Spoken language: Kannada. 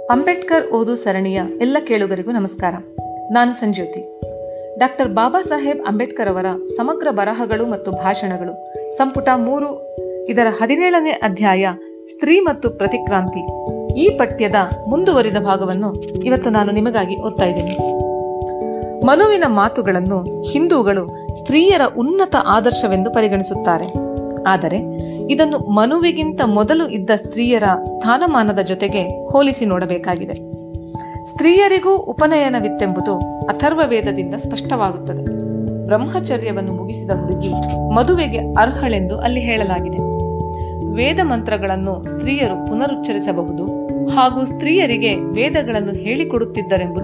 ಅಂಬೇಡ್ಕರ್ ಓದು ಸರಣಿಯ ಎಲ್ಲ ಕೇಳುಗರಿಗೂ ನಮಸ್ಕಾರ ನಾನು ಸಂಜ್ಯೋತಿ ಡಾಕ್ಟರ್ ಬಾಬಾ ಸಾಹೇಬ್ ಅಂಬೇಡ್ಕರ್ ಅವರ ಸಮಗ್ರ ಬರಹಗಳು ಮತ್ತು ಭಾಷಣಗಳು ಸಂಪುಟ ಮೂರು ಇದರ ಹದಿನೇಳನೇ ಅಧ್ಯಾಯ ಸ್ತ್ರೀ ಮತ್ತು ಪ್ರತಿಕ್ರಾಂತಿ ಈ ಪಠ್ಯದ ಮುಂದುವರಿದ ಭಾಗವನ್ನು ಇವತ್ತು ನಾನು ನಿಮಗಾಗಿ ಓದ್ತಾ ಇದ್ದೇನೆ ಮನುವಿನ ಮಾತುಗಳನ್ನು ಹಿಂದೂಗಳು ಸ್ತ್ರೀಯರ ಉನ್ನತ ಆದರ್ಶವೆಂದು ಪರಿಗಣಿಸುತ್ತಾರೆ ಆದರೆ ಇದನ್ನು ಮನುವಿಗಿಂತ ಮೊದಲು ಇದ್ದ ಸ್ತ್ರೀಯರ ಸ್ಥಾನಮಾನದ ಜೊತೆಗೆ ಹೋಲಿಸಿ ನೋಡಬೇಕಾಗಿದೆ ಸ್ತ್ರೀಯರಿಗೂ ಉಪನಯನವಿತ್ತೆಂಬುದು ಅಥರ್ವ ವೇದದಿಂದ ಸ್ಪಷ್ಟವಾಗುತ್ತದೆ ಬ್ರಹ್ಮಚರ್ಯವನ್ನು ಮುಗಿಸಿದ ಹುಡುಗಿ ಮದುವೆಗೆ ಅರ್ಹಳೆಂದು ಅಲ್ಲಿ ಹೇಳಲಾಗಿದೆ ವೇದ ಮಂತ್ರಗಳನ್ನು ಸ್ತ್ರೀಯರು ಪುನರುಚ್ಚರಿಸಬಹುದು ಹಾಗೂ ಸ್ತ್ರೀಯರಿಗೆ ವೇದಗಳನ್ನು ಹೇಳಿಕೊಡುತ್ತಿದ್ದರೆಂಬುದು